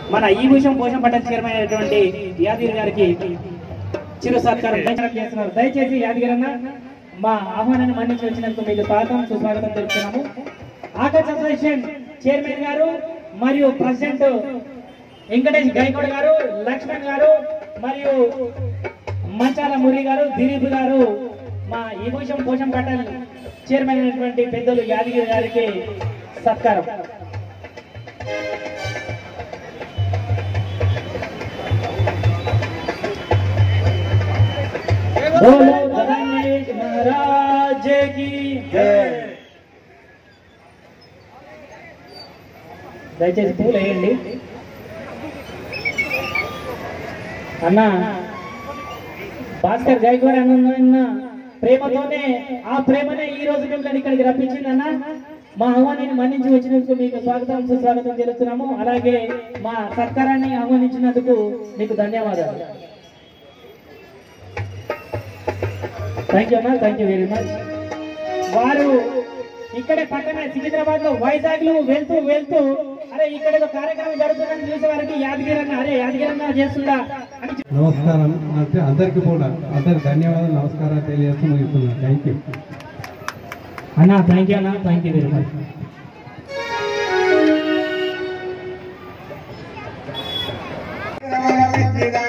మన ఈ విషయం పోషణ పట్టణ చైర్మన్ అయినటువంటి యాదగిరి గారికి చిరు సత్కారం దయచేసి చేస్తున్నారు దయచేసి యాదగిరి అన్న మా ఆహ్వానాన్ని మన్నించి వచ్చినందుకు మీకు స్వాగతం సుస్వాగతం తెలుపుతున్నాము ఆకాశ్ అసోసియేషన్ చైర్మన్ గారు మరియు ప్రెసిడెంట్ వెంకటేష్ గైకోడ్ గారు లక్ష్మణ్ గారు మరియు మంచాల మురళి గారు దిలీప్ గారు మా ఈ భూషం పోషం పట్టణ చైర్మన్ అయినటువంటి పెద్దలు యాదగిరి గారికి సత్కారం बोलो गणेश महाराज की जय దయచేసి పూలు వేయండి అన్న భాస్కర్ గైక్వాడ్ అన్న ప్రేమతోనే ఆ ప్రేమనే ఈ రోజు మిమ్మల్ని ఇక్కడికి రప్పించింది అన్న మా ఆహ్వానాన్ని మన్నించి వచ్చినందుకు మీకు స్వాగతం సుస్వాగతం తెలుస్తున్నాము అలాగే మా సత్కారాన్ని ఆహ్వానించినందుకు మీకు ధన్యవాదాలు థ్యాంక్ యూ అన్న థ్యాంక్ యూ వెరీ మచ్ వారు ఇక్కడే పక్కన సికింద్రాబాద్ లో వైజాగ్ లో వెళ్తూ వెళ్తూ అరే ఇక్కడ ఏదో కార్యక్రమం జరుగుతుందని చూసే వారికి యాదగిరి అన్న అరే యాదగిరి అన్న చేస్తుందా అని నమస్కారం అంటే అందరికీ కూడా అందరికి ధన్యవాదాలు నమస్కారాలు తెలియజేస్తూ ముగిస్తున్నాను థ్యాంక్ యూ అన్న థ్యాంక్ యూ అన్న thank you very much Ramana